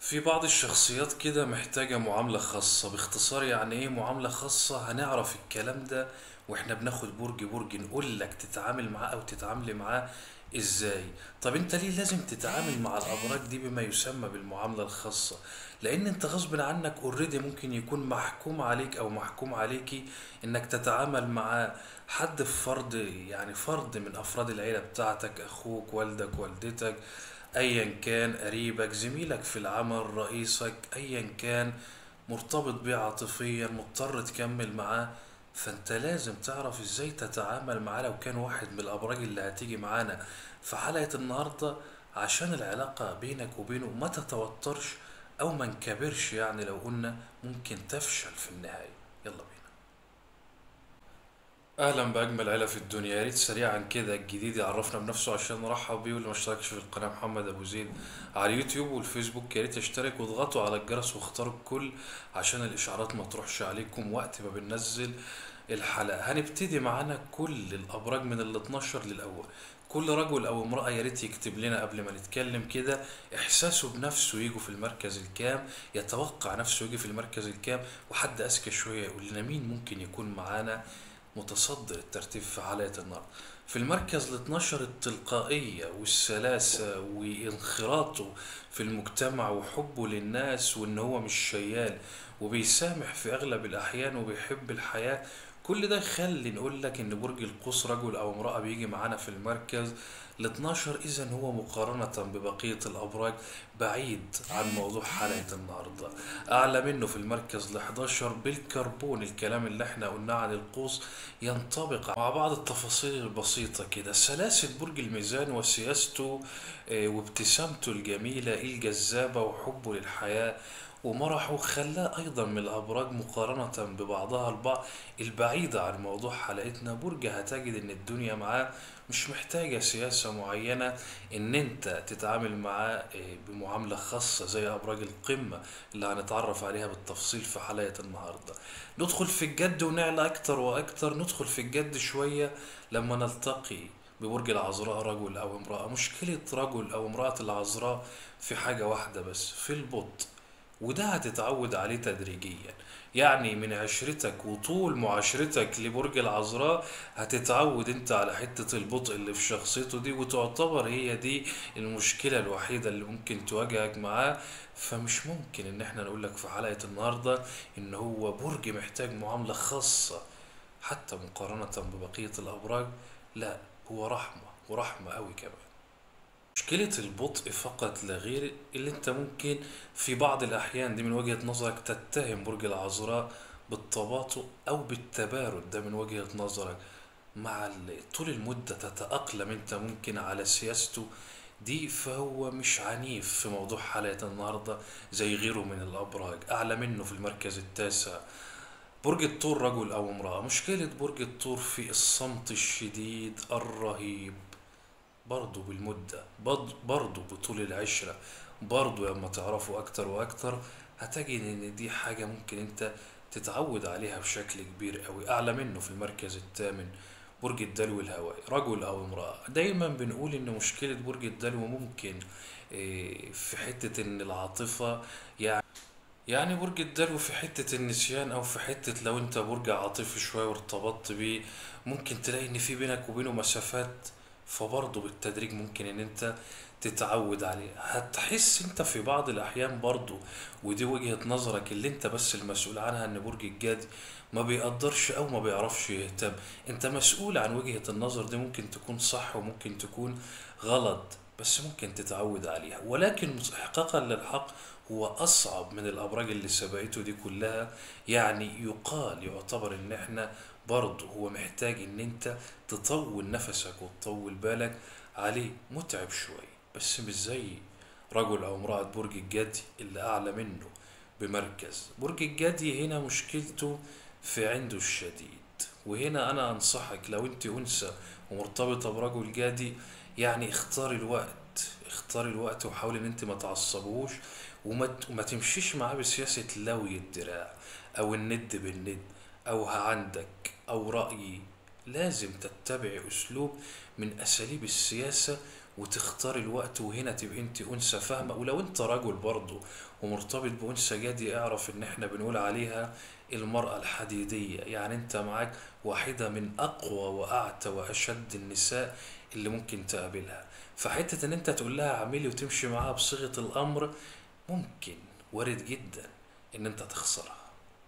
في بعض الشخصيات كده محتاجة معاملة خاصة باختصار يعني ايه معاملة خاصة هنعرف الكلام ده واحنا بناخد برج برج نقول لك تتعامل معاه او تتعاملي معاه ازاي طب انت ليه لازم تتعامل مع الابراج دي بما يسمى بالمعاملة الخاصة لان انت غصب عنك اوريدي ممكن يكون محكوم عليك او محكوم عليكي انك تتعامل مع حد في فرد يعني فرد من افراد العيلة بتاعتك اخوك والدك والدتك ايا كان قريبك زميلك في العمل رئيسك ايا كان مرتبط بيه عاطفيا مضطر تكمل معاه فانت لازم تعرف ازاي تتعامل معاه لو كان واحد من الابراج اللي هتيجي معانا في حلقة النهاردة عشان العلاقة بينك وبينه ما تتوترش او ما نكبرش يعني لو قلنا ممكن تفشل في النهاية يلا بينا اهلا باجمل عيله في الدنيا يا ريت سريعا كده الجديد يعرفنا بنفسه عشان نرحب بيه واللي ما اشتركش في القناه محمد ابو زيد على اليوتيوب والفيسبوك يا ريت يشترك واضغطوا على الجرس واختاروا الكل عشان الاشعارات ما تروحش عليكم وقت ما بننزل الحلقه هنبتدي معانا كل الابراج من ال 12 للاول كل رجل او امراه يا ريت يكتب لنا قبل ما نتكلم كده احساسه بنفسه يجوا في المركز الكام يتوقع نفسه يجي في المركز الكام وحد اذكى شويه يقول لنا مين ممكن يكون معانا متصدر الترتيب في حلقة النهاردة في المركز ال 12 التلقائية والسلاسة وانخراطه في المجتمع وحبه للناس وان هو مش شيال وبيسامح في اغلب الاحيان وبيحب الحياة كل ده يخلي نقول لك ان برج القوس رجل او امرأة بيجي معانا في المركز ال 12 اذا هو مقارنة ببقية الابراج بعيد عن موضوع حلقة النهاردة اعلى منه في المركز ال 11 بالكربون الكلام اللي احنا قلناه عن القوس ينطبق مع بعض التفاصيل البسيطة كده سلاسة برج الميزان وسياسته آه، وابتسامته الجميلة الجذابة وحبه للحياة ومرحه خلاه أيضا من الأبراج مقارنة ببعضها البعض البعيدة عن موضوع حلقتنا برج هتجد إن الدنيا معاه مش محتاجة سياسة معينة إن أنت تتعامل معاه آه، بمعاملة خاصة زي أبراج القمة اللي هنتعرف عليها بالتفصيل في حلقة النهاردة ندخل في الجد ونعلى أكتر وأكتر ندخل في الجد شوية لما نلتقي ببرج العذراء رجل أو امرأة مشكلة رجل أو امرأة العذراء في حاجة واحدة بس في البطء وده هتتعود عليه تدريجيا يعني من عشرتك وطول معاشرتك لبرج العذراء هتتعود انت على حتة البطء اللي في شخصيته دي وتعتبر هي دي المشكلة الوحيدة اللي ممكن تواجهك معاه فمش ممكن ان احنا نقولك في حلقة النهاردة ان هو برج محتاج معاملة خاصة حتى مقارنة ببقية الأبراج لا هو رحمة ورحمة قوي كمان مشكلة البطء فقط لا غير اللي انت ممكن في بعض الأحيان دي من وجهة نظرك تتهم برج العذراء بالتباطؤ أو بالتبارد ده من وجهة نظرك مع ال- طول المدة تتأقلم انت ممكن على سياسته دي فهو مش عنيف في موضوع حلقة النهاردة زي غيره من الأبراج أعلى منه في المركز التاسع برج الثور رجل أو امرأة مشكلة برج الثور في الصمت الشديد الرهيب برضه بالمدة برضه برضه بطول العشرة برضه لما تعرفوا أكتر وأكتر هتجد إن دي حاجة ممكن أنت تتعود عليها بشكل كبير أوي أعلى منه في المركز الثامن برج الدلو الهوائي رجل أو امرأة دايما بنقول إن مشكلة برج الدلو ممكن إيه، في حتة إن العاطفة يعني يعني برج الدلو في حتة النسيان أو في حتة لو أنت برج عاطفي شوية وارتبطت بيه ممكن تلاقي إن في بينك وبينه مسافات فبرضه بالتدريج ممكن إن أنت تتعود عليه هتحس أنت في بعض الأحيان برضه ودي وجهة نظرك اللي أنت بس المسؤول عنها إن برج الجدي ما بيقدرش أو ما بيعرفش يهتم أنت مسؤول عن وجهة النظر دي ممكن تكون صح وممكن تكون غلط بس ممكن تتعود عليها ولكن إحقاقا للحق هو أصعب من الأبراج اللي سبقته دي كلها يعني يقال يعتبر إن إحنا برضه هو محتاج إن أنت تطول نفسك وتطول بالك عليه متعب شوية بس مش زي رجل أو امرأة برج الجدي اللي أعلى منه بمركز برج الجدي هنا مشكلته في عنده الشديد وهنا أنا أنصحك لو أنت أنثى ومرتبطة برجل جدي يعني اختار الوقت اختار الوقت وحاول ان انت ما تعصبوش وما ت- وما تمشيش معاه بسياسة لوي الدراع او الند بالند او ها عندك او رأيي لازم تتبع اسلوب من اساليب السياسة وتختار الوقت وهنا تبقى انت انثى فاهمه ولو انت رجل برضه ومرتبط بانثى جدي اعرف ان احنا بنقول عليها المرأة الحديدية يعني انت معاك واحدة من اقوى واعتى واشد النساء اللي ممكن تقابلها فحتة ان انت تقول لها اعملي وتمشي معاها بصيغة الامر ممكن وارد جدا ان انت تخسرها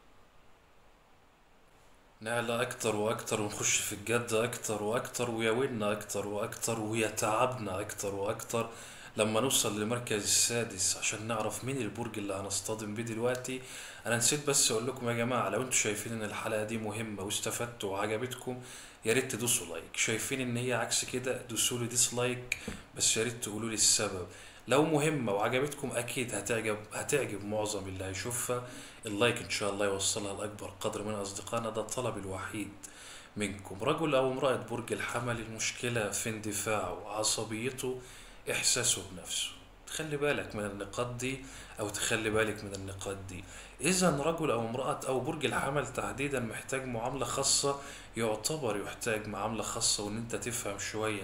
نعلى أكتر وأكتر ونخش في الجد أكتر وأكتر وياولنا أكتر وأكتر ويتعبنا أكتر وأكتر لما نوصل للمركز السادس عشان نعرف مين البرج اللي هنصطدم بيه دلوقتي أنا نسيت بس أقول لكم يا جماعة لو أنتوا شايفين إن الحلقة دي مهمة واستفدتوا وعجبتكم يا ريت تدوسوا لايك شايفين إن هي عكس كده دوسوا لي ديسلايك بس يا ريت تقولوا لي السبب لو مهمة وعجبتكم أكيد هتعجب هتعجب معظم اللي هيشوفها اللايك إن شاء الله يوصلها لأكبر قدر من أصدقائنا ده الطلب الوحيد منكم رجل أو امرأة برج الحمل المشكلة في اندفاعه عصبيته إحساسه بنفسه تخلي بالك من النقاط دي أو تخلي بالك من النقاط دي إذا رجل أو امرأة أو برج الحمل تحديدا محتاج معاملة خاصة يعتبر يحتاج معاملة خاصة وإن أنت تفهم شوية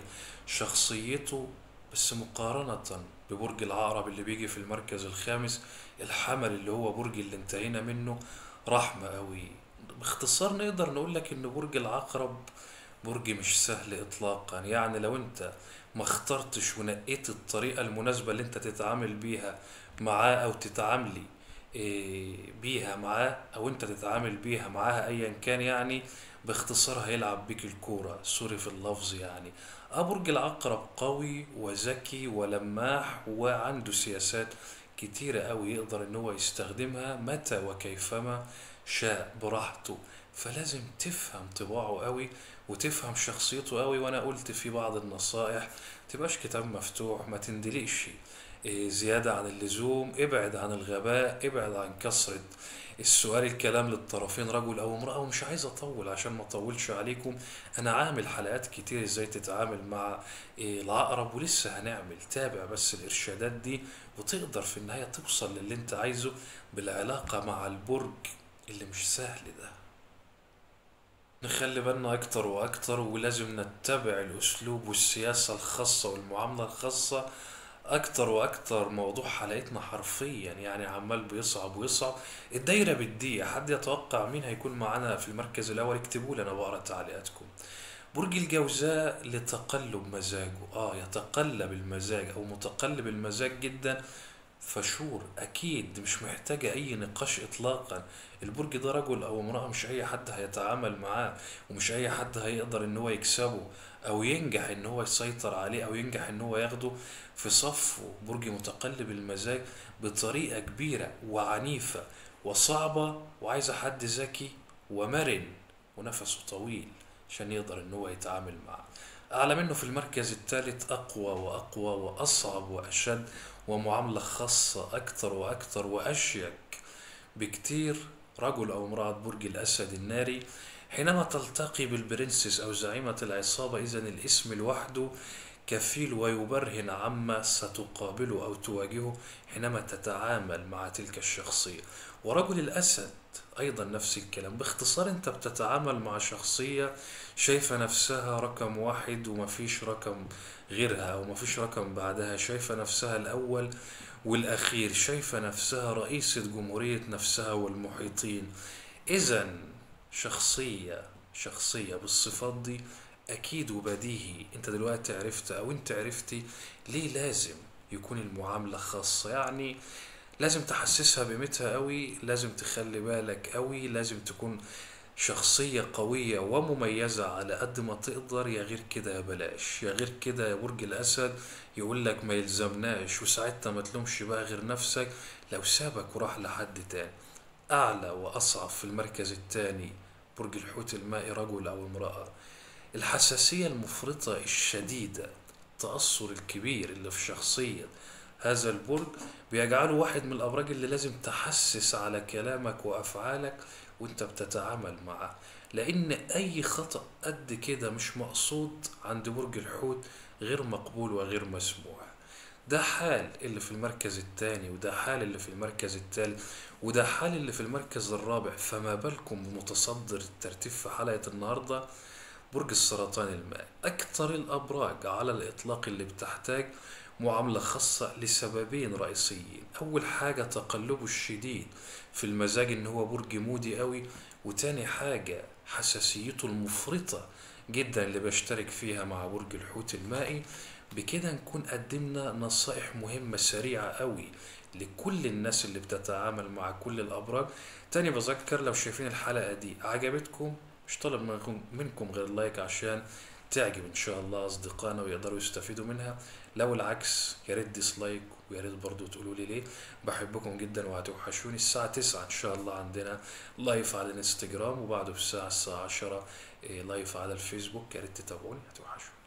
شخصيته بس مقارنة ببرج العقرب اللي بيجي في المركز الخامس الحمل اللي هو برج اللي انتهينا منه رحمة قوي باختصار نقدر نقول لك ان برج العقرب برج مش سهل اطلاقا يعني لو انت ما اخترتش ونقيت الطريقة المناسبة اللي انت تتعامل بيها معاه او تتعاملي إيه، بيها معاه او انت تتعامل بيها معاها ايا كان يعني باختصار هيلعب بيك الكورة سوري في اللفظ يعني اه برج العقرب قوي وذكي ولماح وعنده سياسات كتيرة قوي يقدر ان هو يستخدمها متى وكيفما شاء براحته فلازم تفهم طباعه قوي وتفهم شخصيته قوي وانا قلت في بعض النصائح تبقاش كتاب مفتوح ما تندلقش إيه، زيادة عن اللزوم ابعد عن الغباء ابعد عن كثرة السؤال الكلام للطرفين رجل او امرأة ومش عايز اطول عشان ما اطولش عليكم انا عامل حلقات كتير ازاي تتعامل مع إيه، العقرب ولسه هنعمل تابع بس الارشادات دي وتقدر في النهاية توصل للي انت عايزه بالعلاقة مع البرج اللي مش سهل ده نخلي بالنا أكتر وأكتر ولازم نتبع الأسلوب والسياسة الخاصة والمعاملة الخاصة أكتر وأكتر موضوع حلقتنا حرفيا يعني عمال بيصعب ويصعب الدايرة بالدقيقة حد يتوقع مين هيكون معانا في المركز الأول اكتبوا لي أنا بقرا تعليقاتكم برج الجوزاء لتقلب مزاجه اه يتقلب المزاج او متقلب المزاج جدا فشور اكيد مش محتاجة اي نقاش اطلاقا البرج ده رجل او امرأة مش اي حد هيتعامل معاه ومش اي حد هيقدر ان هو يكسبه او ينجح ان هو يسيطر عليه او ينجح ان هو ياخده في صفه برج متقلب المزاج بطريقة كبيرة وعنيفة وصعبة وعايزة حد ذكي ومرن ونفسه طويل عشان يقدر ان هو يتعامل معاه اعلى منه في المركز الثالث اقوى واقوى واصعب واشد ومعاملة خاصة اكثر واكثر واشيك بكتير رجل او امرأة برج الاسد الناري حينما تلتقي بالبرنسس او زعيمة العصابة اذا الاسم لوحده كفيل ويبرهن عما ستقابله او تواجهه حينما تتعامل مع تلك الشخصية ورجل الاسد ايضا نفس الكلام باختصار انت بتتعامل مع شخصية شايفة نفسها رقم واحد ومفيش رقم غيرها او مفيش رقم بعدها شايفة نفسها الاول والاخير شايفة نفسها رئيسة جمهورية نفسها والمحيطين اذا شخصية شخصية بالصفات دي اكيد وبديهي انت دلوقتي عرفت او انت عرفتي ليه لازم يكون المعاملة خاصة يعني لازم تحسسها بقيمتها قوي لازم تخلي بالك قوي لازم تكون شخصية قوية ومميزة على قد ما تقدر يا غير كده يا بلاش يا غير كده يا برج الأسد يقول لك ما يلزمناش وساعتها ما تلومش بقى غير نفسك لو سابك وراح لحد تاني أعلى وأصعب في المركز التاني برج الحوت المائي رجل أو امرأة الحساسية المفرطة الشديدة التأثر الكبير اللي في شخصية هذا البرج بيجعله واحد من الأبراج اللي لازم تحسس على كلامك وأفعالك وانت بتتعامل معاه لأن أي خطأ قد كده مش مقصود عند برج الحوت غير مقبول وغير مسموح ده حال اللي في المركز الثاني وده حال اللي في المركز الثالث وده حال اللي في المركز الرابع فما بالكم بمتصدر الترتيب في حلقة النهاردة برج السرطان المائي أكثر الأبراج على الإطلاق اللي بتحتاج معاملة خاصة لسببين رئيسيين أول حاجة تقلبه الشديد في المزاج إن هو برج مودي قوي وتاني حاجة حساسيته المفرطة جدا اللي بشترك فيها مع برج الحوت المائي بكده نكون قدمنا نصائح مهمة سريعة قوي لكل الناس اللي بتتعامل مع كل الأبراج تاني بذكر لو شايفين الحلقة دي عجبتكم مش طالب منكم منكم غير لايك عشان تعجب ان شاء الله اصدقائنا ويقدروا يستفيدوا منها لو العكس يا ريت ديسلايك ويا ريت برضه تقولوا لي ليه بحبكم جدا وهتوحشوني الساعة 9 ان شاء الله عندنا لايف على الانستجرام وبعده بساعة الساعة 10 إيه، لايف على الفيسبوك يا ريت تتابعوني هتوحشوني